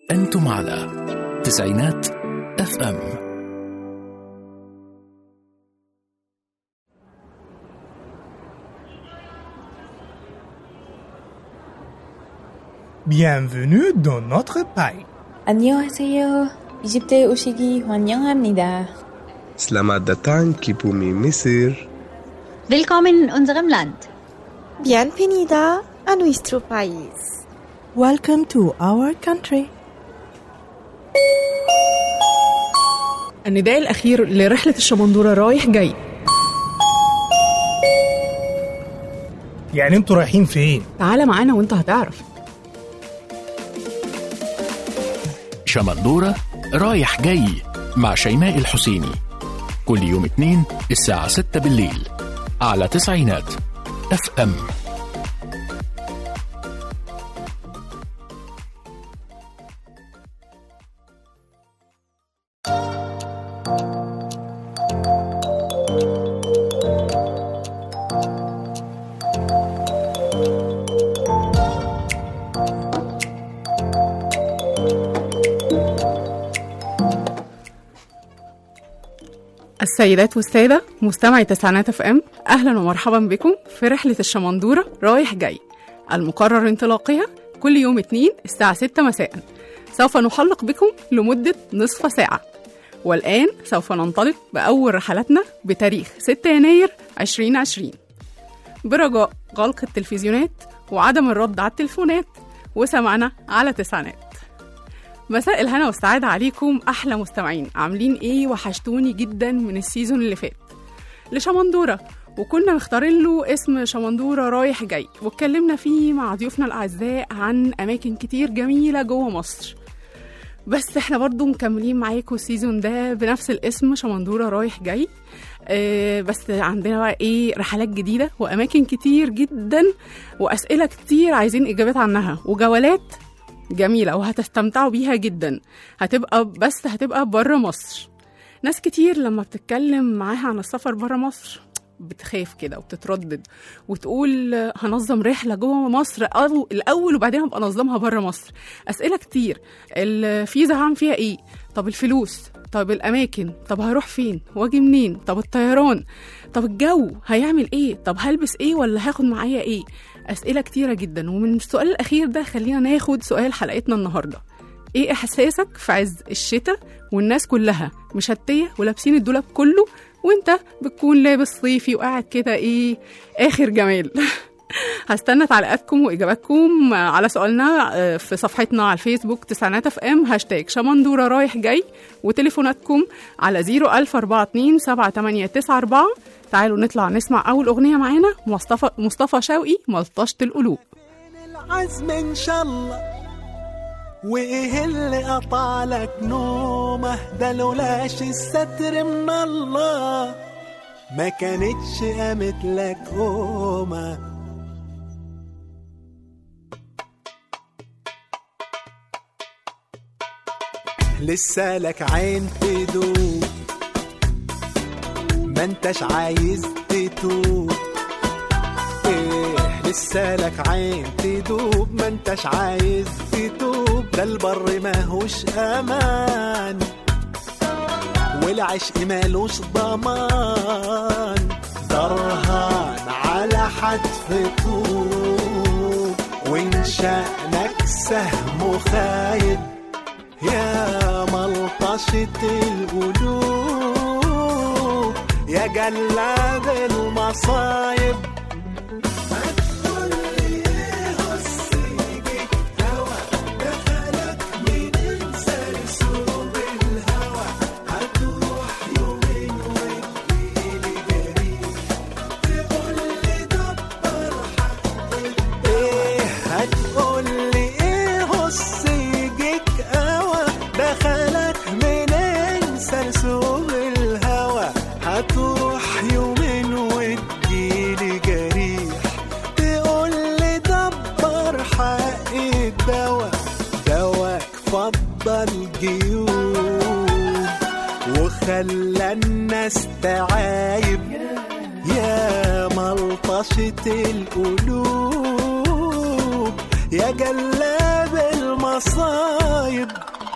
أنتم على تسعينات اف ام Bienvenue dans notre pays. 안녕하세요. 이집트에 오시기 환영합니다. Selamat datang ke bumi Mesir. Willkommen in unserem Land. Bienvenida a nuestro país. Welcome to our country. النداء الأخير لرحلة الشمندورة رايح جاي يعني انتوا رايحين فين؟ تعال معانا وانت هتعرف شمندورة رايح جاي مع شيماء الحسيني كل يوم اثنين الساعة 6 بالليل على تسعينات اف ام السيدات والسادة مستمعي تسعينات اف ام أهلا ومرحبا بكم في رحلة الشمندورة رايح جاي المقرر انطلاقها كل يوم اثنين الساعة 6 مساء سوف نحلق بكم لمدة نصف ساعة والآن سوف ننطلق بأول رحلاتنا بتاريخ 6 يناير 2020 برجاء غلق التلفزيونات وعدم الرد على التلفونات وسمعنا على تسعينات مساء الهنا والسعادة عليكم أحلى مستمعين عاملين إيه وحشتوني جدا من السيزون اللي فات لشمندورة وكنا مختارين له اسم شمندورة رايح جاي واتكلمنا فيه مع ضيوفنا الأعزاء عن أماكن كتير جميلة جوه مصر بس احنا برضو مكملين معاكم السيزون ده بنفس الاسم شمندورة رايح جاي اه بس عندنا بقى ايه رحلات جديدة وأماكن كتير جدا وأسئلة كتير عايزين إجابات عنها وجولات جميلة وهتستمتعوا بيها جدا هتبقى بس هتبقى بره مصر ناس كتير لما بتتكلم معاها عن السفر بره مصر بتخاف كده وبتتردد وتقول هنظم رحله جوه مصر أو الاول وبعدين هبقى انظمها بره مصر اسئله كتير الفيزا هعمل فيها ايه طب الفلوس طب الاماكن طب هروح فين واجي منين طب الطيران طب الجو هيعمل ايه طب هلبس ايه ولا هاخد معايا ايه اسئله كتيره جدا ومن السؤال الاخير ده خلينا ناخد سؤال حلقتنا النهارده ايه احساسك في عز الشتاء والناس كلها مشتيه ولابسين الدولاب كله وانت بتكون لابس صيفي وقاعد كده ايه اخر جمال هستنى تعليقاتكم واجاباتكم على سؤالنا في صفحتنا على الفيسبوك تسعينات اف ام هاشتاج شمندوره رايح جاي وتليفوناتكم على 01042 7894 تعالوا نطلع نسمع اول اغنيه معانا مصطفى مصطفى شوقي ملطشه القلوب العزم ان شاء الله وايه اللي قطعلك نومه ده لولاش الستر من الله ما كانتش قامت لك قومه لسه لك عين تدوب ما انتش عايز تتوب ايه لسه لك عين تدوب ما انتش عايز تتوب ده البر ماهوش امان والعشق مالوش ضمان درهان على حتف طوب وان شأنك سهم خايب يا ملطشة القلوب يا جلاد المصايب ايه هتقولي ايه هص يجيك قوى دخلك منين سرسوب الهوى هتروح يومين وتجيلي جريح تقولي دبر حق الدوا دواك فضل جيوب وخلى الناس تعايب يا ملطشة القلوب يا جلاب الم بالمصايب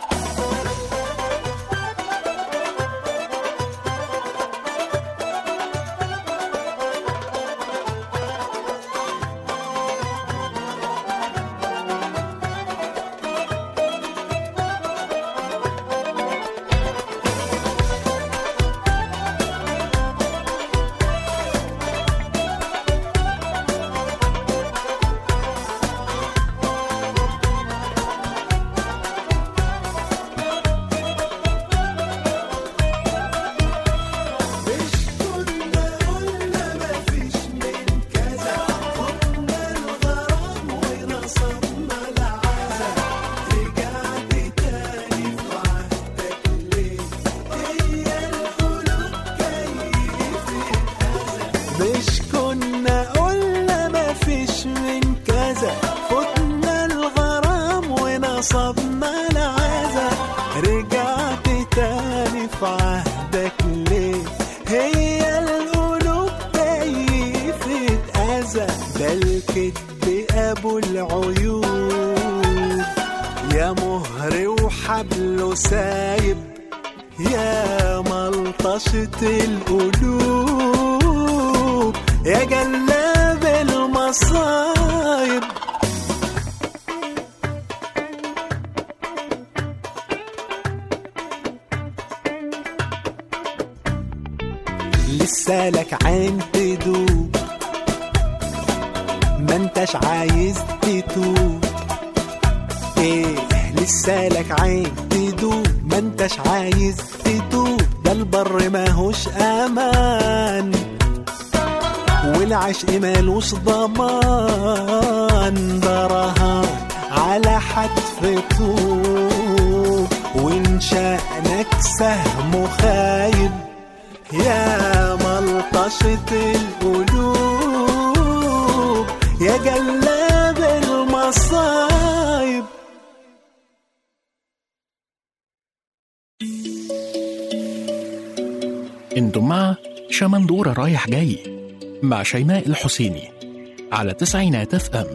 مش كنا قلنا مفيش من كذا فتنا الغرام ونصبنا العزا رجعت تاني في عهدك ليه هي القلوب كيفة أذى ده الكذب أبو العيوب يا مهر وحبله سايب يا ملطشة القلوب يا جلاب المصايب لسه لك عين تدوب ما انتش عايز تتوب ايه لسه لك عين تدوب ما انتش عايز تدوب ده البر ماهوش امان والعشق مالوش ضمان ده رهان على حتف طوب وان شأنك سهم خايب يا ملطشة القلوب يا جلاب المصايب انتم مع شمندورة رايح جاي مع شيماء الحسيني على تسعينات اف ام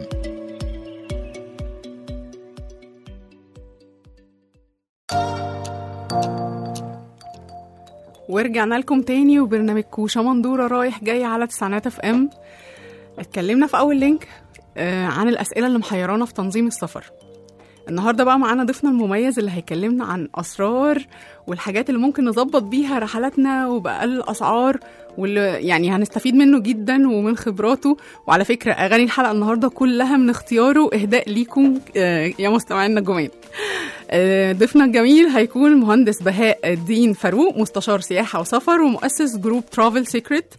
ورجعنا لكم تاني وبرنامجكم شمندورة رايح جاي على تسعينات اف ام اتكلمنا في اول لينك آه، عن الاسئله اللي محيرانا في تنظيم السفر النهارده بقى معانا ضيفنا المميز اللي هيكلمنا عن اسرار والحاجات اللي ممكن نظبط بيها رحلاتنا وباقل الاسعار واللي يعني هنستفيد منه جدا ومن خبراته وعلى فكره اغاني الحلقه النهارده كلها من اختياره اهداء ليكم آه، يا مستمعينا الجمال آه، ضيفنا الجميل هيكون المهندس بهاء الدين فاروق مستشار سياحه وسفر ومؤسس جروب ترافل سيكريت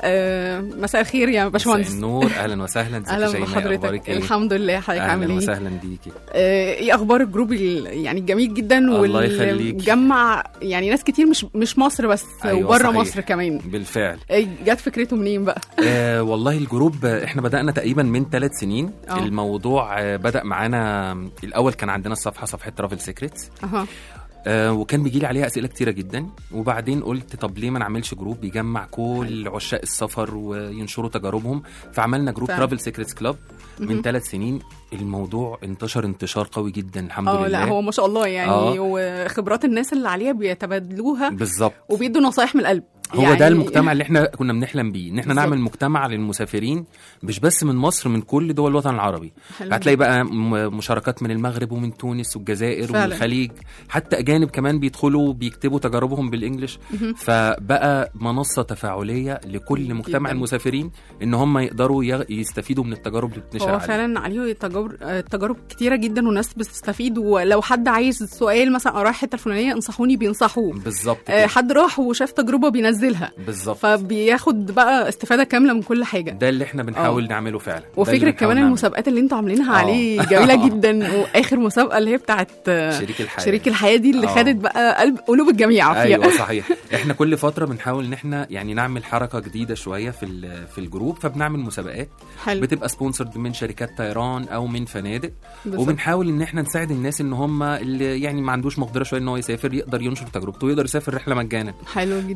مساء الخير يا باشمهندس مساء النور اهلا وسهلا ازيك يا اهلا شيماء بحضرتك اخبارك ايه الحمد لله حضرتك عامل اهلا ايه وسهلا بيكي آه، ايه اخبار الجروب ال- يعني الجميل جدا الله يخليك. جمع يعني ناس كتير مش مش مصر بس أيوة وبره صحيح. مصر كمان بالفعل آه، جت فكرته منين بقى آه والله الجروب آه، احنا بدأنا تقريبا من ثلاث سنين آه. الموضوع آه بدأ معانا الأول كان عندنا الصفحة صفحة ترافل سيكريتس اها آه وكان بيجي لي عليها أسئلة كتيرة جدا وبعدين قلت طب ليه ما نعملش جروب بيجمع كل عشاق السفر وينشروا تجاربهم فعملنا جروب فعلا. ترافل سيكريتس كلاب من مهم. ثلاث سنين الموضوع انتشر انتشار قوي جدا الحمد اه لله لا هو ما شاء الله يعني آه. وخبرات الناس اللي عليها بيتبادلوها بالظبط وبيدوا نصايح من القلب هو يعني ده المجتمع اللي احنا كنا بنحلم بيه ان احنا بالظبط. نعمل مجتمع للمسافرين مش بس من مصر من كل دول الوطن العربي حلو هتلاقي بقى م- مشاركات من المغرب ومن تونس والجزائر فعلا. والخليج حتى اجانب كمان بيدخلوا بيكتبوا تجاربهم بالانجلش مهم. فبقى منصه تفاعليه لكل مجتمع جداً. المسافرين ان هم يقدروا يغ- يستفيدوا من التجارب اللي بتنشر هو عليها فعلا عليه تجارب آه، تجارب كتيره جدا والناس بتستفيد ولو حد عايز سؤال مثلا رايح الحته الفلانيه انصحوني بينصحوه بالظبط آه، كده. حد راح وشاف تجربه بينزلها بالظبط فبياخد بقى استفاده كامله من كل حاجه ده اللي احنا بنحاول نعمله فعلا ده اللي وفكره بنحاول كمان نعمله. المسابقات اللي انتوا عاملينها آه. عليه جميله جدا واخر مسابقه اللي هي بتاعت آه، شريك الحياه شريك الحياه دي اللي آه. خدت بقى قلب قلوب الجميع فيها ايوه صحيح احنا كل فتره بنحاول ان احنا يعني نعمل حركه جديده شويه في ال- في الجروب فبنعمل مسابقات حلو بتبقى سبونسرد من شركات طيران او من فنادق بالظبط. وبنحاول ان احنا نساعد الناس ان هم اللي يعني ما عندوش مقدره شويه ان هو يسافر يقدر ينشر تجربته ويقدر يسافر رحله مجانا حلو جدا فعملنا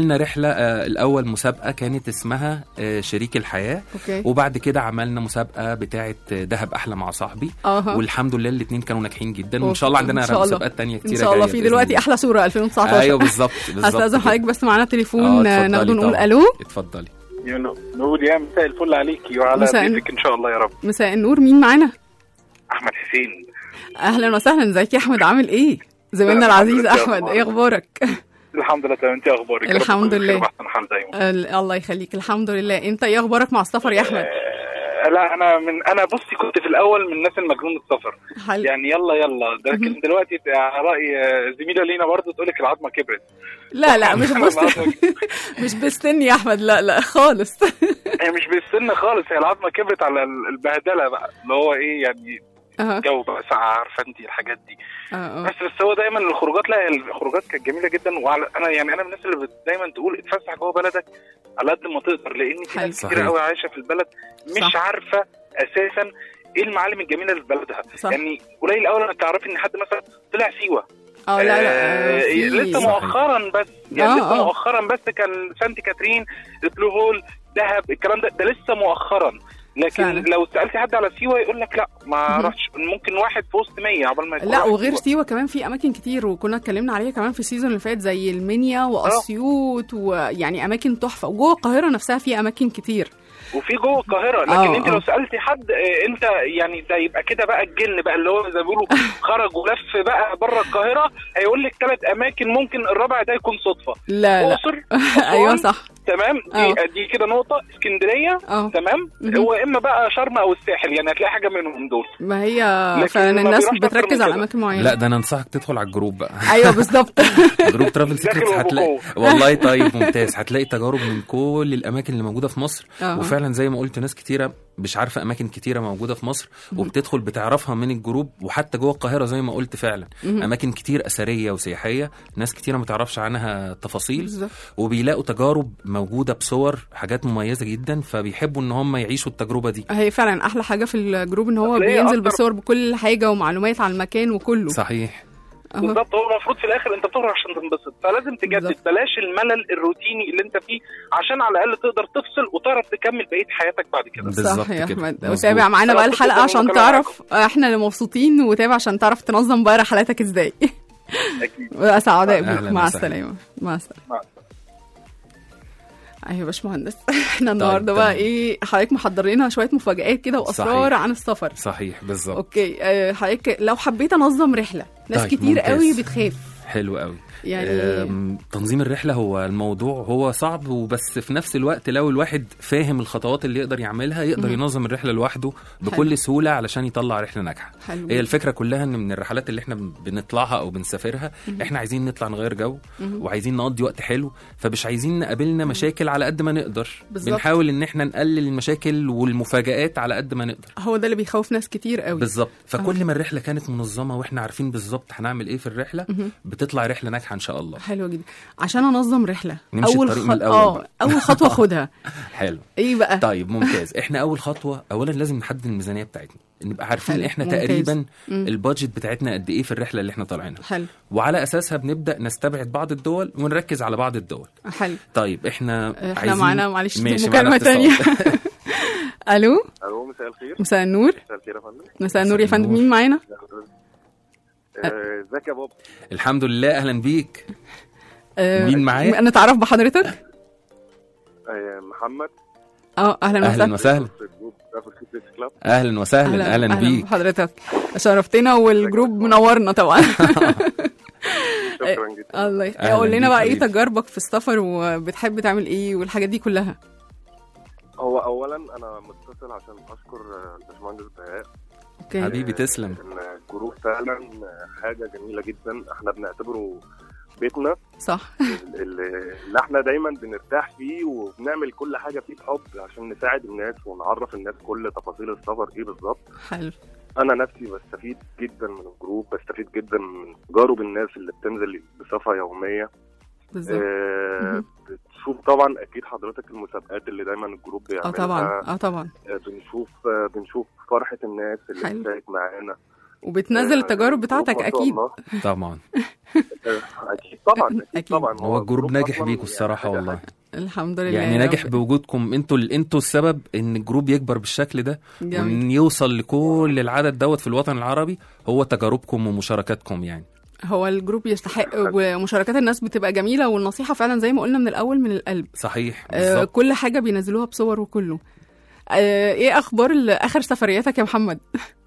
عملنا رحله آه، الاول مسابقه كانت اسمها آه، شريك الحياه اوكي وبعد كده عملنا مسابقه بتاعه دهب احلى مع صاحبي اها والحمد لله الاثنين كانوا ناجحين جدا وان أوف، شاء الله عندنا إن شاء الله. مسابقات تانية كتير ان شاء الله في دلوقتي احلى صوره 2019 ايوه بالظبط بالظبط هستاذن كده. حضرتك بس معانا آه، تليفون اتفضلي ناخده نقول طبعاً. الو اتفضلي نقول يا مساء الفل عليكي وعلى مساء ضيفك ان شاء الله يا رب مساء النور مين معانا احمد حسين اهلا وسهلا ازيك يا احمد عامل ايه زميلنا الحمد العزيز لله، احمد أخبارك؟ ايه اخبارك الحمد لله تمام انت اخبارك يا رب الحمد تكوني بخير لله. وأحسن حال دايما ال- الله يخليك الحمد لله انت ايه اخبارك مع السفر يا احمد آه، لا انا من انا بصي كنت في الاول من الناس المجنون السفر حلو يعني يلا يلا ده لكن دلوقتي على راي آه، زميله لينا برضه تقول لك العظمه كبرت لا لا مش بص العظمة مش بالسن يا احمد لا لا خالص هي مش بالسن خالص هي العظمه كبرت على ال- البهدله بقى اللي هو ايه يعني اه الجو بقى ساعه عارفه انت الحاجات دي اه بس بس هو دايما الخروجات لا الخروجات كانت جميله جدا وعلى انا يعني انا من الناس اللي بت- دايما تقول اتفسح جوه بلدك على قد ما تقدر لان في حلو. ناس كتير صحيح. قوي عايشه في البلد مش صح. عارفه اساسا ايه المعالم الجميله اللي في بلدها صح. يعني قليل قوي لما تعرفي ان حد مثلا طلع سيوه اه لا لا آه، آه، في- لسه مؤخرا بس يعني آه، لسه آه. مؤخرا بس كان سانت كاترين البلو هول دهب الكلام ده ده لسه مؤخرا لكن فعلا. لو سالتي حد على سيوه يقول لك لا ما مهم. رحتش ممكن واحد في وسط 100 عقبال ما يكون لا راح وغير سيوة. سيوه كمان في اماكن كتير وكنا اتكلمنا عليها كمان في السيزون اللي فات زي المنيا واسيوط ويعني اماكن تحفه وجوه القاهره نفسها في اماكن كتير وفي جوه القاهره لكن آه، انت آه. لو سالتي حد آه، انت يعني ده يبقى كده بقى الجن بقى اللي هو زي ما بيقولوا خرج ولف بقى بره القاهره هيقول لك ثلاث اماكن ممكن الرابع ده يكون صدفه لا لا الاقصر ايوه أسوان، صح تمام آه. دي, دي كده نقطه اسكندريه اه تمام مهم. هو اما بقى شرم او الساحل يعني هتلاقي حاجه منهم دول ما هي لكن فعلا ما الناس بيروحش أكتر بتركز من على كده. اماكن معينه لا ده انا انصحك تدخل على الجروب بقى ايوه بالظبط جروب ترافل سيكريتس داخل هتلاقي وبقوة. والله طيب ممتاز هتلاقي تجارب من كل الاماكن اللي موجوده في مصر آه. وفعلا زي ما قلت ناس كتيره مش عارفه اماكن كتيره موجوده في مصر وبتدخل بتعرفها من الجروب وحتى جوه القاهره زي ما قلت فعلا مهم. اماكن كتير اثريه وسياحيه ناس كتيره ما تعرفش عنها تفاصيل بالظبط وبيلاقوا تجارب موجوده بصور حاجات مميزه جدا فبيحبوا ان هم يعيشوا التجربه دي هي فعلا احلى حاجه في الجروب ان هو هتلاقي بينزل أكتر- بصور بكل حاجه ومعلومات عن المكان وكله صحيح أهو. بالظبط هو المفروض في الاخر انت بتروح عشان تنبسط فلازم تجدد بالظبط. بلاش الملل الروتيني اللي انت فيه عشان على الاقل تقدر تفصل وتعرف تكمل بقيه حياتك بعد كده بالظبط صح يا كده. احمد مظبوط. وتابع معانا بقى أنا مبسوط الحلقه جداً عشان بالمكالمة تعرف احنا اللي مبسوطين وتابع عشان تعرف تنظم بقى رحلاتك ازاي اكيد سعداء بيك أهلاً مع وسهلاً. السلامه مع السلامه مع ايوه يا باشمهندس احنا النهارده تمام. بقى ايه حضرتك محضر لنا شويه مفاجآت كده واسرار صحيح. عن السفر صحيح بالظبط اوكي آه، حضرتك لو حبيت انظم رحله ناس طيب، كتير ممتاز. قوي بتخاف حلو قوي يعني أم، تنظيم الرحله هو الموضوع هو صعب وبس في نفس الوقت لو الواحد فاهم الخطوات اللي يقدر يعملها يقدر مهم. ينظم الرحله لوحده حلو. بكل سهوله علشان يطلع رحله ناجحه حلو هي الفكره كلها ان من الرحلات اللي احنا بنطلعها او بنسافرها مهم. احنا عايزين نطلع نغير جو مهم. وعايزين نقضي وقت حلو فمش عايزين نقابلنا مشاكل على قد ما نقدر بالظبط. بنحاول ان احنا نقلل المشاكل والمفاجآت على قد ما نقدر هو ده اللي بيخوف ناس كتير قوي بالظبط فكل ما الرحله كانت منظمه واحنا عارفين بالظبط هنعمل ايه في الرحله مهم. بتطلع رحله ناجحه ان شاء الله حلو جدا عشان انظم رحله نمشي اول الطريق من الأول اه بقى. اول خطوه خدها حلو ايه بقى طيب ممتاز احنا اول خطوه اولا لازم نحدد الميزانيه بتاعتنا نبقى عارفين حلو، احنا ممتاز. تقريبا مم. البادجت بتاعتنا قد ايه في الرحله اللي احنا طالعينها حلو وعلى اساسها بنبدا نستبعد بعض الدول ونركز على بعض الدول حلو طيب احنا احنا عايزين معانا معلش ماشي، مكالمه معانا اتصال. تانية الو الو مساء الخير مساء النور مساء الخير يا فندم مساء النور يا مساء فندم النور. مين معانا آه، ازيك يا بابا الحمد لله اهلا بيك آه، مين معايا؟ نتعرف بحضرتك آه، محمد اه اهلا اهلا وسهلا وسهلا في جروب ترافل سيكريتس كلاب اهلا وسهلا اهلا بيك بحضرتك شرفتنا والجروب منورنا طبعا شكرا جدا الله أهلاً قول لنا بيك بقى ايه حبيبي. تجاربك في السفر وبتحب تعمل ايه والحاجات دي كلها هو اولا انا متصل عشان اشكر آه، الباشمهندس بهاء اوكي حبيبي تسلم ان الجروب فعلا حاجه جميله جدا احنا بنعتبره بيتنا صح ال- ال- اللي احنا دايما بنرتاح فيه وبنعمل كل حاجه فيه بحب عشان نساعد الناس ونعرف الناس كل تفاصيل السفر ايه بالظبط حلو انا نفسي بستفيد جدا من الجروب بستفيد جدا من تجارب الناس اللي بتنزل بصفه يوميه بالظبط آه مهم. بتشوف طبعا اكيد حضرتك المسابقات اللي دايما الجروب اه بيعملها طبعا اه طبعا آه بنشوف آه بنشوف فرحه الناس اللي حلو. بتشارك معانا وبتنزل آه، التجارب بتاعتك ما شاء اكيد الله. طبعا اكيد طبعا اكيد طبعا هو الجروب ناجح أصلاً بيكم الصراحه والله الحمد لله يعني يا ناجح رب. بوجودكم انتوا ال- انتوا السبب ان الجروب يكبر بالشكل ده جميل. وان يوصل لكل العدد دوت في الوطن العربي هو تجاربكم ومشاركاتكم يعني هو الجروب يستحق ومشاركات الناس بتبقى جميله والنصيحه فعلا زي ما قلنا من الاول من القلب صحيح آه بالظبط كل حاجه بينزلوها بصور وكله آه ايه اخبار ال- اخر سفرياتك يا محمد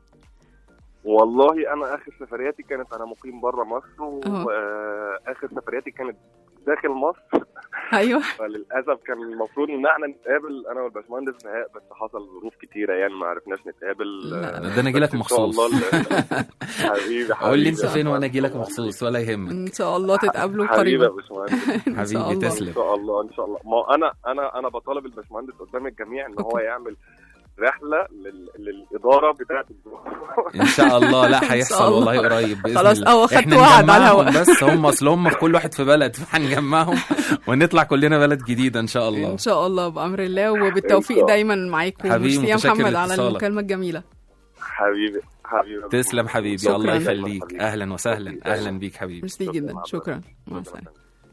والله انا اخر سفرياتي كانت انا مقيم بره مصر أهو. واخر سفرياتي كانت داخل مصر ايوه فللاسف كان المفروض ان احنا نتقابل انا والباشمهندس نهاء بس حصل ظروف كتيره يعني ما عرفناش نتقابل لا، ده أنا أجيلك بس ان شاء مخصوص. الله ال- حبيبي قول لي حبيبي انت فين وانا اجي لك مخصوص ولا يهمك ان شاء الله تتقابلوا حبيبي يا قريبا باشمهندس حبيبي ان تسلم شاء الله ان شاء الله ما هو انا انا انا بطالب الباشمهندس قدام الجميع ان هو يعمل رحله لل... للاداره بتاعه الجروب ان شاء الله لا شاء هيحصل الله. والله قريب باذن خلاص، الله أهو خدت احنا وعد على نجمعهم الهوا. بس هم اصل هم في كل واحد في بلد فهنجمعهم ونطلع كلنا بلد جديده ان شاء الله ان شاء الله بامر الله وبالتوفيق دايما معاكم حبيبي، وميرسي يا متشكر محمد على لاتصالك. المكالمه الجميله حبيبي حبيبي تسلم حبيبي شكراً. الله يخليك اهلا وسهلا اهلا بيك حبيبي ميرسي جدا شكرا مع السلامه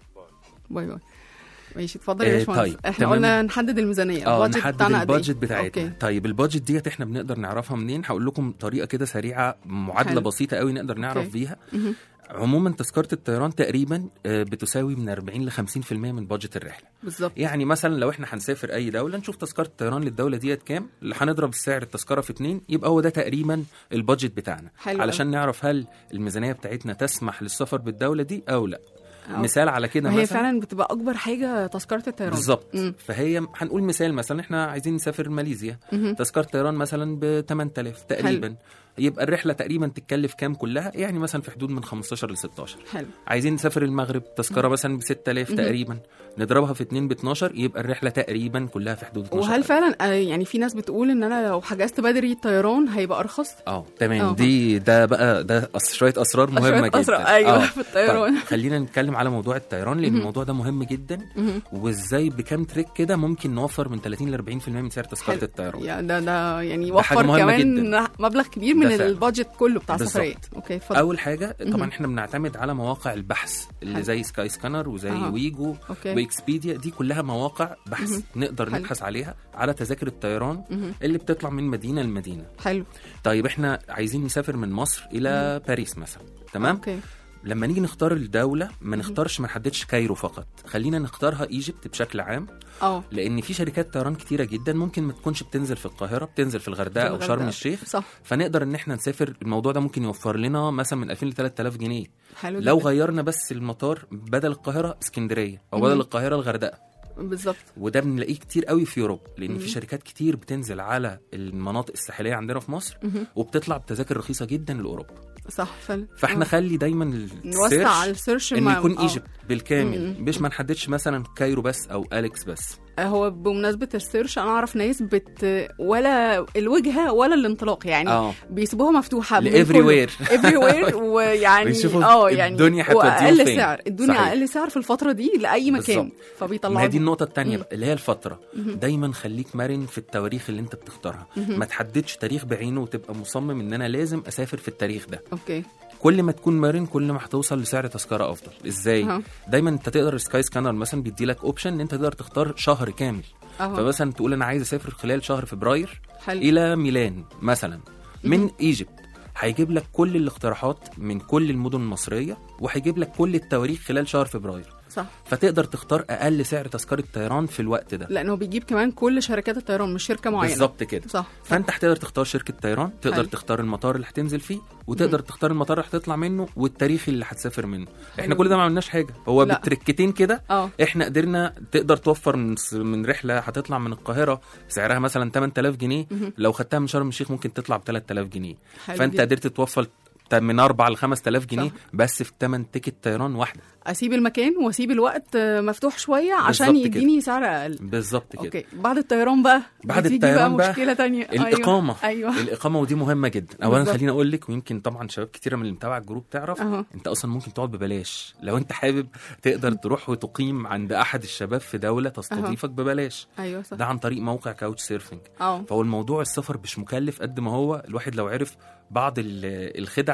باي باي ماشي اتفضل يا آه، باشمهندس طيب، احنا تمام. قلنا نحدد الميزانيه اه البادجت نحدد بتاعنا قد إيه؟ البادجت بتاعتنا اوكي طيب البادجت ديت احنا بنقدر نعرفها منين هقول لكم طريقه كده سريعه معادله حلو. بسيطه قوي نقدر نعرف أوكي. بيها مهم. عموما تذكره الطيران تقريبا آه، بتساوي من 40 ل 50% من بادجت الرحله بالظبط يعني مثلا لو احنا هنسافر اي دوله نشوف تذكره الطيران للدوله ديت كام اللي هنضرب سعر التذكره في اتنين يبقى هو ده تقريبا البادجت بتاعنا حلو علشان نعرف هل الميزانيه بتاعتنا تسمح للسفر بالدوله دي او لا أو. مثال على كده ما هي مثلا فعلا بتبقى اكبر حاجه تذكره الطيران بالظبط مم. فهي هنقول مثال مثلا احنا عايزين نسافر ماليزيا مهم. تذكره طيران مثلا ب 8000 تقريبا يبقى الرحله تقريبا تتكلف كام كلها يعني مثلا في حدود من 15 ل 16 حلو عايزين نسافر المغرب تذكره مثلا ب 6000 مهم. تقريبا نضربها في 2 ب 12 يبقى الرحله تقريبا كلها في حدود 12 وهل فعلا آه، يعني في ناس بتقول ان انا لو حجزت بدري الطيران هيبقى ارخص اه تمام أه. دي ده بقى ده أس- شويه اسرار مهمه شوية جدا أسرار، أيوة، آه. في الطيران. طيب خلينا نتكلم على موضوع الطيران لان مهم. الموضوع ده مهم جدا مهم. وازاي بكام تريك كده ممكن نوفر من 30 ل 40% من سعر تذكره حلو. الطيران يا ده ده يعني ده حاجة وفر مهمة كمان جدا. مبلغ كبير من ده فعلا. البادجت كله بتاع بالظبط. السفريات اوكي اتفضل اول حاجه طبعا مهم. احنا بنعتمد على مواقع البحث اللي حلو. زي سكاي سكانر وزي أها. ويجو أوكي. واكسبيديا دي كلها مواقع بحث مهم. نقدر حلو. نبحث عليها على تذاكر الطيران مهم. اللي بتطلع من مدينه لمدينه حلو طيب احنا عايزين نسافر من مصر الى باريس مثلا تمام اوكي لما نيجي نختار الدولة ما نختارش ما نحددش كايرو فقط خلينا نختارها ايجيبت بشكل عام اه لان في شركات طيران كتيرة جدا ممكن ما تكونش بتنزل في القاهرة بتنزل في الغردقة او الغردقة. شرم الشيخ صح فنقدر ان احنا نسافر الموضوع ده ممكن يوفر لنا مثلا من 2000 ل 3000 جنيه حلو لو جدا. غيرنا بس المطار بدل القاهرة اسكندرية او مهم. بدل القاهرة الغردقة بالظبط وده بنلاقيه كتير قوي في اوروبا لان مهم. في شركات كتير بتنزل على المناطق الساحليه عندنا في مصر مهم. وبتطلع بتذاكر رخيصه جدا لاوروبا صح فعلا فاحنا آه. خلي دايما نوسع على السيرش ان مع- يكون آه. ايجيبت بالكامل مم. مش ما نحددش مثلا كايرو بس او اليكس بس هو بمناسبة السيرش أنا أعرف ناس بت ولا الوجهة ولا الانطلاق يعني اه بيسيبوها مفتوحة من لإفري كله. وير. everywhere ويعني بيشوفوا اه يعني الدنيا هتوديهم وأقل فين. سعر الدنيا صحيح. أقل سعر في الفترة دي لأي مكان بالظبط. فبيطلعوا ما هي دي لهم. النقطة التانية مم. بقى اللي هي الفترة مهم. دايما خليك مرن في التواريخ اللي انت بتختارها مهم. ما تحددش تاريخ بعينه وتبقى مصمم ان انا لازم اسافر في التاريخ ده اوكي كل ما تكون مرن كل ما هتوصل لسعر تذكرة افضل ازاي أها. دايما انت تقدر سكاي سكانر مثلا بيدي لك اوبشن ان انت تقدر تختار شهر كامل أها. فمثلا تقول انا عايز اسافر خلال شهر فبراير حلو. الى ميلان مثلا من ايجيبت هيجيب لك كل الاقتراحات من كل المدن المصريه وهيجيب لك كل التواريخ خلال شهر فبراير صح فتقدر تختار اقل سعر تذكره طيران في الوقت ده لأنه بيجيب كمان كل شركات الطيران مش شركة معينة بالظبط كده صح فانت هتقدر تختار شركه طيران تقدر حلو. تختار المطار اللي هتنزل فيه وتقدر تختار المطار اللي هتطلع منه والتاريخ اللي هتسافر منه احنا حلو. كل ده ما عملناش حاجه هو لا. بالتركتين كده اه احنا قدرنا تقدر توفر من من رحله هتطلع من القاهره سعرها مثلا 8000 جنيه مهم. لو خدتها من شرم الشيخ ممكن تطلع ب 3000 جنيه حلو فانت جدا. قدرت توفر ت- من 4 ل 5000 جنيه صح. بس في ثمن تيكت طيران واحده أسيب المكان وأسيب الوقت آه، مفتوح شوية عشان بالظبط كده. يديني سعر أقل بالظبط كده اوكي بعد الطيران بقى بعد بتيجي الطيران بقى بقى مشكلة تانية الإقامة أيوة, أيوة. الإقامة ودي مهمة جدا أولا بالظبط. خليني أقول لك ويمكن طبعا شباب كتيرة من اللي متابع الجروب تعرف أهو. أنت أصلا ممكن تقعد ببلاش لو أنت حابب تقدر تروح وتقيم عند أحد الشباب في دولة تستضيفك ببلاش ايوه صح ده عن طريق موقع كاوتش سيرفنج اه فهو الموضوع السفر مش مكلف قد ما هو الواحد لو عرف بعض ال- الخدع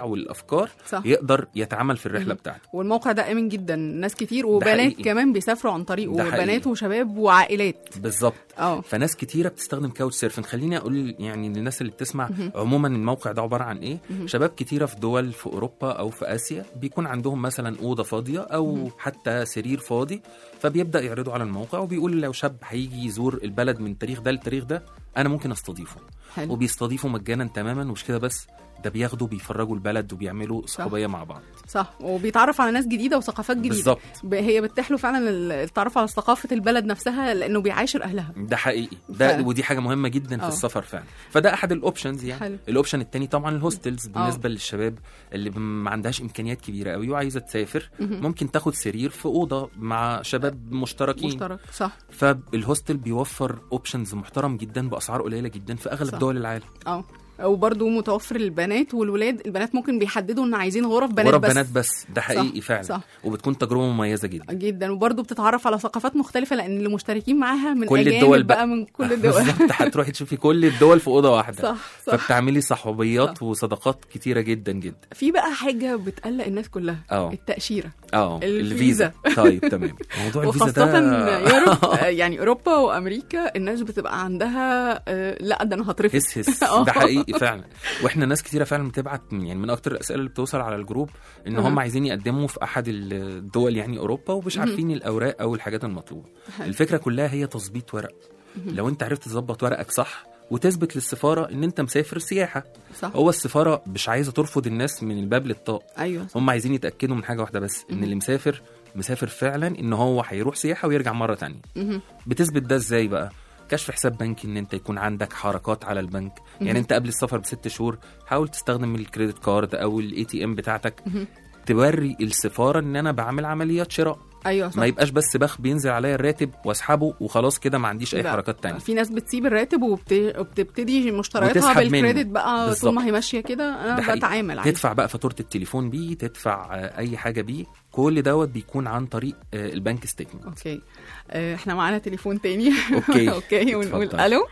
المواضيع والافكار صح. يقدر يتعامل في الرحله بتاعته والموقع ده امن جدا ناس كتير وبنات حقيقي. كمان بيسافروا عن طريقه ده حقيقي. وبنات وشباب وعائلات بالظبط اه فناس كتيره بتستخدم كاوتش سيرفنج خليني اقول يعني للناس اللي بتسمع مهم. عموما الموقع ده عباره عن ايه مهم. شباب كتيره في دول في اوروبا او في اسيا بيكون عندهم مثلا اوضه فاضيه او مهم. حتى سرير فاضي فبيبدا يعرضوا على الموقع وبيقول لو شاب هيجي يزور البلد من التاريخ ده للتاريخ ده انا ممكن استضيفه حلو وبيستضيفوا مجانا تماما مش كده بس ده بياخدوا بيفرجوا البلد وبيعملوا صحوبيه مع بعض صح وبيتعرف على ناس جديده وثقافات جديده بالظبط. ب- هي بتتيح له فعلا ال- التعرف على ثقافه البلد نفسها لانه بيعاشر اهلها ده حقيقي ده فعلا. ودي حاجه مهمه جدا في آه. السفر فعلا فده احد الاوبشنز يعني حلو. الاوبشن التاني طبعا الهوستلز آه. بالنسبه للشباب اللي ب- ما عندهاش امكانيات كبيره قوي وعايزه تسافر مهم. ممكن تاخد سرير في اوضه مع شباب مشتركين مشترك صح فالهوستل بيوفر اوبشنز محترم جدا باسعار قليله جدا في اغلب صح. دول العالم اه وبرده متوفر للبنات والولاد البنات ممكن بيحددوا ان عايزين غرف بنات غرف بس بنات بس ده حقيقي صح. فعلا صح. وبتكون تجربه مميزه جدا جدا وبرضه بتتعرف على ثقافات مختلفه لان اللي مشتركين معاها من كل اجانب الدول بقى بقى. من كل الدول بالظبط هتروحي تشوفي كل الدول في اوضه واحده صح صح فبتعملي صحوبيات وصداقات كتيره جدا جدا في بقى حاجه بتقلق الناس كلها اه التاشيره اه الفيزا. الفيزا طيب تمام موضوع الفيزا وخاصة ده يوروب آه، يعني اوروبا وامريكا الناس بتبقى عندها آه، لا ده انا هترفض هس هس آه. ده حقيقي فعلا واحنا ناس كتيره فعلا بتبعت من- يعني من اكتر الاسئله اللي بتوصل على الجروب ان هم أها. عايزين يقدموا في احد الدول يعني اوروبا ومش مهم. عارفين الاوراق او الحاجات المطلوبه حلو. الفكره كلها هي تظبيط ورق مهم. لو انت عرفت تظبط ورقك صح وتثبت للسفاره ان انت مسافر سياحه صح هو السفاره مش عايزه ترفض الناس من الباب للطاق ايوه صح. هم عايزين يتاكدوا من حاجه واحده بس ان مهم. اللي مسافر مسافر فعلا ان هو هيروح سياحه ويرجع مره تانية مهم. بتثبت ده ازاي بقى كشف حساب بنكي ان انت يكون عندك حركات على البنك مهم. يعني انت قبل السفر بست شهور حاول تستخدم الكريدت كارد او الاي تي ام بتاعتك مهم. توري السفاره ان انا بعمل عمليات شراء ايوه صح ما يبقاش بس بخ بينزل عليا الراتب واسحبه وخلاص كده ما عنديش اي لا. حركات تانية في ناس بتسيب الراتب وبت... وبتبتدي مشترياتها وتسحب منه. بالكريدت بقى طول بالظبط. ما هي ماشيه كده ده انا حقيقي. بتعامل عادي تدفع بقى فاتوره التليفون بيه تدفع آه، اي حاجه بيه كل دوت بيكون عن طريق آه، البنك ستيتمنت اوكي آه، احنا معانا تليفون تاني أوكي. اوكي ونقول اتفضل. الو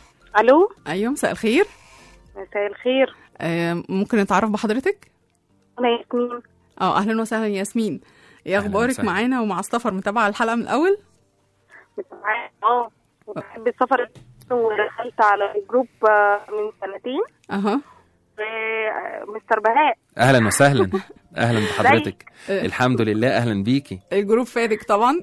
الو ايوه مساء الخير مساء الخير آه، ممكن نتعرف بحضرتك انا ياسمين اه اهلا وسهلا ياسمين ايه أهلاً اخبارك وسهلاً. معانا ومع السفر متابعه الحلقه من الاول متابعة- اه بحب السفر ودخلت على الجروب آه، من سنتين اها آه، مستر بهاء اهلا وسهلا اهلا بحضرتك آه، الحمد لله اهلا بيكي الجروب فادك طبعا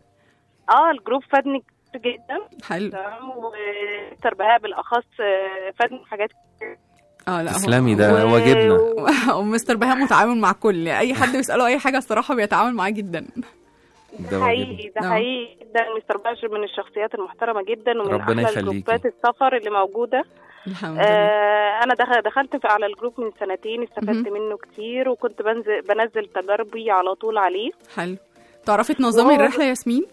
اه الجروب فادني كتير جدا حلو تمام ومستر بهاء بالاخص آه، فادني في حاجات كتير اه لا هو- تسلمي ده و- واجبنا ومستر بهاء متعامل مع كل اي حد بيساله اي حاجه الصراحه بيتعامل معاه جدا ده حقيقي واجبنا ده آه. حقيقي جدا مستر بهاء من الشخصيات المحترمه جدا ومن ربنا احلى يخليكي. الجروبات السفر اللي موجوده الحمد لله آه انا دخل دخلت في على الجروب من سنتين استفدت مهم. منه كتير وكنت بنزل بنزل تجاربي على طول عليه حلو تعرفي تنظمي وهو- الرحله يا ياسمين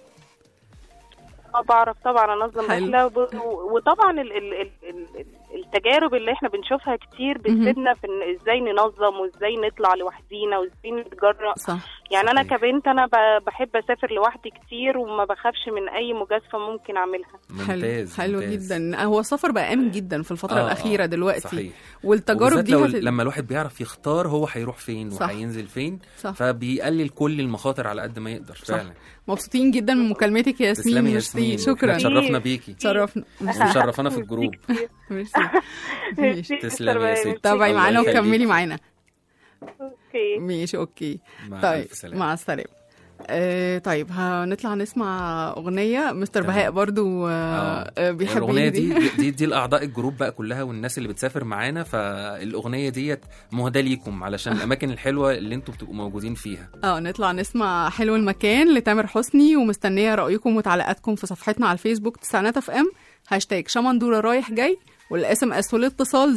اه بعرف طبعا انظم حلو. رحله وب- وطبعا ال ال ال ال التجارب اللي احنا بنشوفها كتير بتفيدنا في إن ازاي ننظم وازاي نطلع لوحدينا وازاي نتجرأ صح يعني انا صحيح. كبنت انا ب- بحب اسافر لوحدي كتير وما بخافش من اي مجازفه ممكن اعملها حلو ممتاز حلو ممتاز. جدا هو السفر بقى امن جدا في الفتره آه، الاخيره آه، دلوقتي صحيح. والتجارب وبالذات دي لو هت... لما الواحد بيعرف يختار هو هيروح فين صح. وهينزل فين صح. فبيقلل كل المخاطر على قد ما يقدر صح. فعلا مبسوطين جدا من مكالمتك يا ياسمين تسلمي يا ميرسي ياسمين شكرا تشرفنا بيكي تشرفنا مشرفانا في الجروب ميرسي ماشي. تسلمي يا ستي تابعي الله معانا يخليكي. وكملي معانا اوكي ماشي اوكي مع طيب ألف سلامة. مع السلامه آه طيب هنطلع نسمع اغنيه مستر تمام. بهاء برضو آه آه بيحب الاغنيه يهدي. دي دي دي الاعضاء الجروب بقى كلها والناس اللي بتسافر معانا فالاغنيه ديت مهداه ليكم علشان الاماكن الحلوه اللي انتوا بتبقوا موجودين فيها اه نطلع نسمع حلو المكان لتامر حسني ومستنيه رايكم وتعليقاتكم في صفحتنا على الفيسبوك تسعينات اف ام هاشتاج شمندوره رايح جاي والاس ام اس والاتصال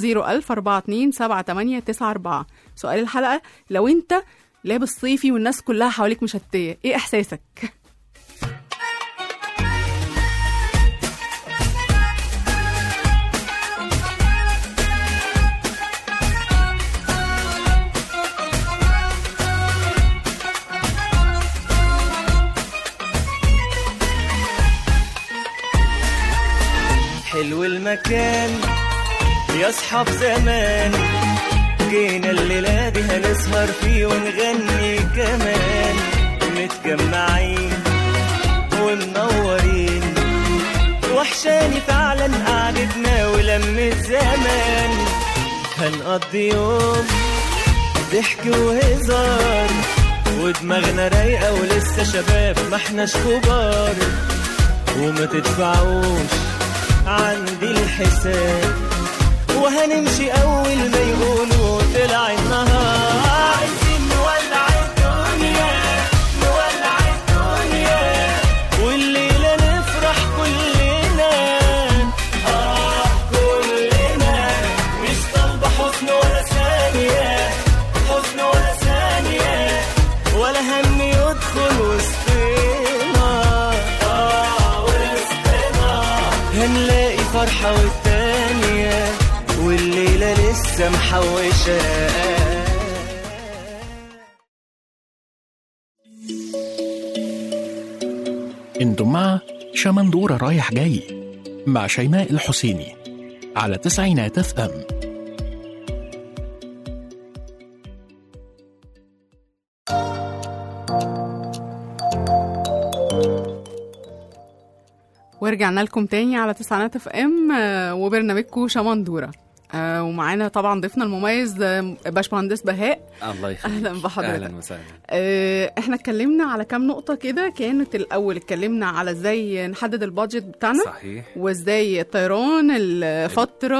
01042 سؤال الحلقه لو انت لابس صيفي والناس كلها حواليك مشتيه ايه احساسك حلو المكان يا اصحاب زمان جينا الليلة دي هنسهر فيه ونغني كمان متجمعين ومنورين وحشاني فعلا قعدتنا ولم الزمان هنقضي يوم ضحك وهزار ودماغنا رايقة ولسه شباب ما احناش كبار وما تدفعوش عندي الحساب وهنمشي أول ما يقولوا طلع النهار عايزين نولع الدنيا نولع الدنيا والليلة نفرح كلنا آه كلنا مش طالبة حزن ولا ثانية حزن ولا ثانية ولا هم يدخل وسطنا آه وسطنا هنلاقي فرحة والتانية والليلة لسه محوشة انتم مع شمندورة رايح جاي مع شيماء الحسيني على تسعينات اف ام ورجعنا لكم تاني على تسعينات اف ام آه، وبرنامجكم شمندورة آه، ومعانا طبعا ضيفنا المميز آه، باشمهندس بهاء الله يخليك أهلاً بحضرتك. اهلا وسهلا آه، احنا اتكلمنا على كام نقطة كده كانت الأول اتكلمنا على ازاي نحدد البادجت بتاعنا صحيح وازاي الطيران الفترة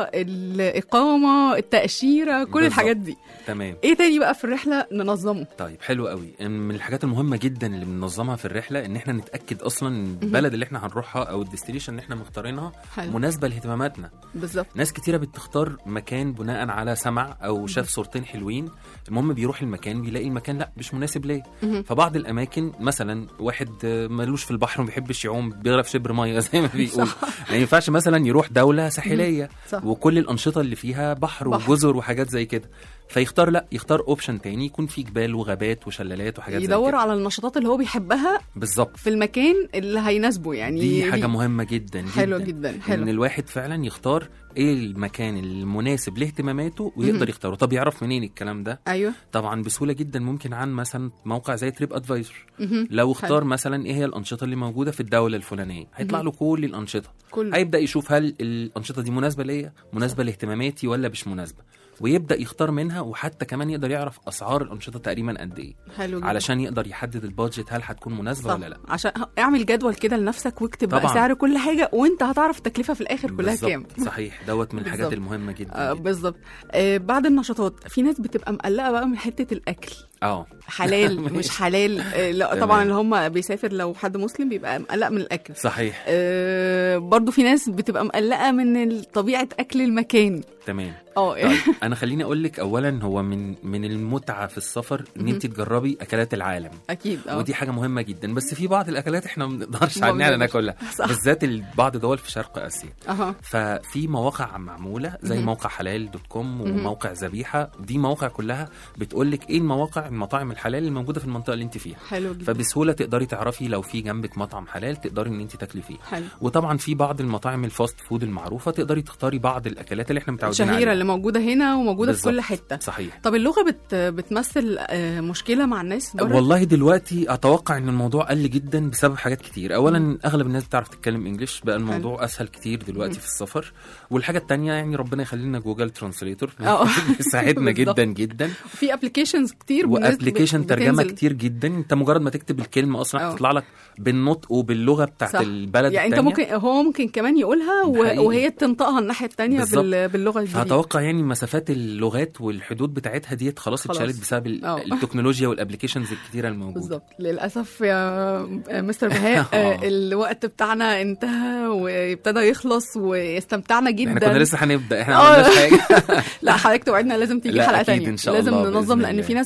الإقامة التأشيرة كل بالظبط. الحاجات دي تمام ايه تاني بقى في الرحلة ننظمه طيب حلو قوي من الحاجات المهمه جدا اللي بننظمها في الرحله ان احنا نتاكد اصلا ان البلد اللي احنا هنروحها او الديستنيشن اللي احنا مختارينها حلو. مناسبه لاهتماماتنا بالظبط ناس كتيرة بتختار مكان بناء على سمع او شاف صورتين حلوين المهم بيروح المكان بيلاقي المكان لا مش مناسب ليه مهم. فبعض الاماكن مثلا واحد آه، ملوش في البحر وما بيحبش يعوم بيغرق في شبر ميه زي ما بيقول ما ينفعش مثلا يروح دوله ساحليه صح. وكل الانشطه اللي فيها بحر, بحر. وجزر وحاجات زي كده فيختار لا يختار اوبشن تاني يكون فيه جبال وغابات وشلالات وحاجات زي يدور كده على النشاطات اللي هو بيحبها بالظبط في المكان اللي هيناسبه يعني دي حاجة مهمة جدا جدا حلوة جدا حلو ان الواحد فعلا يختار ايه المكان المناسب لاهتماماته ويقدر مهم. يختاره طب يعرف منين الكلام ده ايوه طبعا بسهوله جدا ممكن عن مثلا موقع زي تريب ادفايزر مهم. لو حلو. اختار مثلا ايه هي الانشطه اللي موجوده في الدوله الفلانيه هيطلع مهم. له كل الانشطه كله. هيبدا يشوف هل الانشطه دي مناسبه ليا مناسبه لاهتماماتي ولا مش مناسبه ويبدا يختار منها وحتى كمان يقدر يعرف اسعار الانشطه تقريبا قد ايه حلو جدا علشان يقدر يحدد البادجت هل هتكون مناسبه صح. ولا لا عشان اعمل جدول كده لنفسك واكتب بقى طبعاً. سعر كل حاجه وانت هتعرف التكلفه في الاخر كلها بالظبط. كام صحيح دوت من الحاجات بالظبط. المهمه جدا آه بالظبط آه بعد النشاطات في ناس بتبقى مقلقه بقى من حته الاكل اه حلال مش ماشي. حلال آه لا تمام. طبعا اللي هم بيسافر لو حد مسلم بيبقى مقلق من الاكل صحيح آه برضو في ناس بتبقى مقلقه من طبيعه اكل المكان تمام اه طيب انا خليني اقول لك اولا هو من من المتعه في السفر ان مهم. انت تجربي اكلات العالم اكيد اه ودي حاجه مهمه جدا بس في بعض الاكلات احنا ما بنقدرش ما عنها بنقدرش. ناكلها صح. بالذات ال- بعض دول في شرق اسيا اها ففي مواقع معموله زي مهم. موقع حلال دوت كوم مهم. وموقع ذبيحه دي مواقع كلها بتقول لك ايه المواقع المطاعم الحلال اللي موجوده في المنطقه اللي انت فيها حلو جدا فبسهوله تقدري تعرفي لو في جنبك مطعم حلال تقدري ان انت تاكلي فيه حلو وطبعا في بعض المطاعم الفاست فود المعروفه تقدري تختاري بعض الاكلات اللي احنا متعودين الشهيره عليها اللي موجوده هنا وموجوده في بالظبط. كل حته صحيح طب اللغه بت بتمثل آه، مشكله مع الناس بره والله دلوقتي اتوقع ان الموضوع قل جدا بسبب حاجات كتير اولا اغلب الناس بتعرف تتكلم انجلش بقى الموضوع اسهل كتير دلوقتي مم. في السفر والحاجه التانية يعني ربنا يخلي لنا جوجل ترانسليتور اه. بيساعدنا بالظبط. جدا جدا في ابلكيشنز كتير والناس بت- وابلكيشن ترجمه بتنزل. كتير جدا انت مجرد ما تكتب الكلمه اصلا اه. هتطلع لك بالنطق وباللغه بتاعت صح. البلد يعني انت التانية. ممكن هو ممكن كمان يقولها و- حقيقي. وهي تنطقها الناحيه الثانيه بالظبط. بال... باللغه الجديده فاتوقع يعني مسافات اللغات والحدود بتاعتها ديت خلاص خلاص. اتشالت بسبب ال- اه. التكنولوجيا والابلكيشنز الكتيره الموجوده بالظبط للاسف يا مستر بهاء آه، الوقت بتاعنا انتهى وابتدى يخلص واستمتعنا جدا احنا كنا لسه هنبدا احنا اه. ما عملناش حاجه لا حضرتك توعدنا لازم تيجي لا، حلقه أكيد تانية إن شاء لازم الله ننظم بإذن لان الله. في ناس بتبقى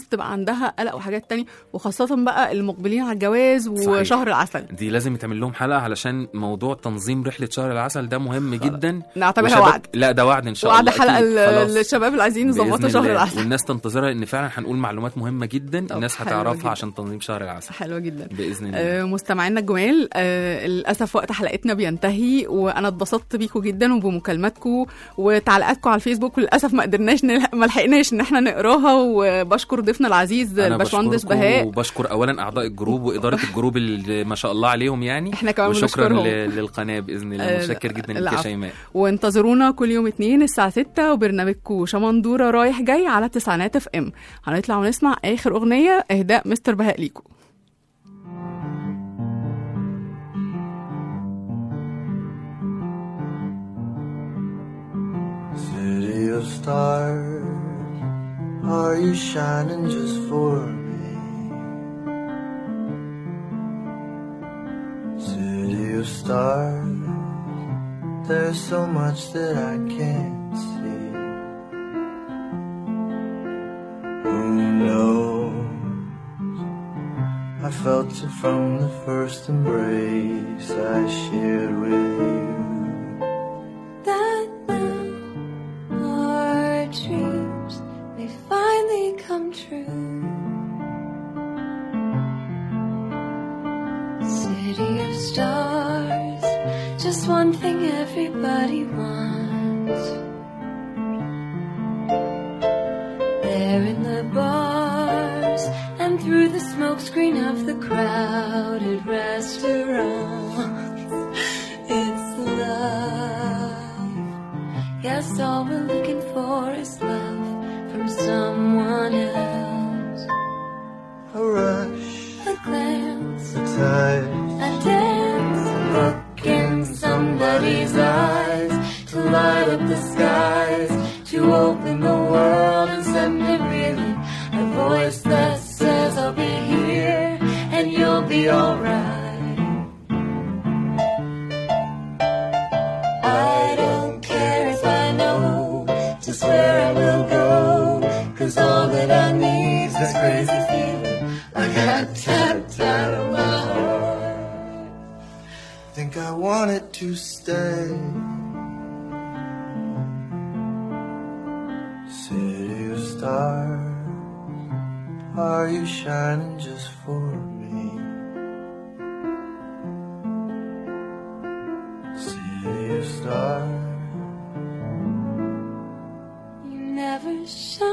عندها قلق وحاجات تانية وخاصه بقى المقبلين على الجواز وشهر العسل دي لازم يتعمل لهم حلقه علشان موضوع تنظيم رحله شهر العسل ده مهم جدا نعتبرها وشباب- وعد. لا ده وعد ان شاء وعد الله حلقه أكيد. ل- خلاص. للشباب اللي عايزين يظبطوا بإذن شهر الله. العسل والناس تنتظرها ان فعلا هنقول معلومات مهمه جدا الناس حلوة هتعرفها جدا. عشان تنظيم شهر العسل حلوه جدا باذن الله آه، مستمعينا الجمال آه، للاسف وقت حلقتنا بينتهي وانا اتبسطت بيكم جدا وبمكالماتكم وتعليقاتكم على الفيسبوك وللاسف ما قدرناش نلحق ما لحقناش ان احنا نقراها وبشكر ضيفنا العزيز أنا الباشمهندس بشكركم بهاء وبشكر اولا اعضاء الجروب واداره الجروب اللي ما شاء الله عليهم يعني إحنا كمان وشكرا بنشكرهم. ل- للقناه باذن الله آه، متشكر جدا لك يا العفو. شيماء وانتظرونا كل يوم اتنين الساعة 6 وبرنامجكم شمندورة رايح جاي على تسعينات اف ام هنطلع ونسمع اخر اغنية اهداء مستر بهاء ليكم City of stars, are you shining just for me? City of stars, there's so much that I can't see. Who knows? I felt it from the first embrace I shared with you. that now our dreams may finally come true. City of stars, just one thing everybody wants. There in the bars and through the smokescreen of the crowded restaurants. It's love. Yes, all we're looking for is love from someone else. A rush, A glance, a touch, a dance, a look in somebody's eyes to light up the skies, to open the world and send it reeling. A voice that says I'll be here and you'll be alright. I don't care if I know just where I will go, cause all that I need is this crazy feeling I got tapped out of my heart. think I want it to stay. City of stars, are you shining just for me? City of stars. You never shine.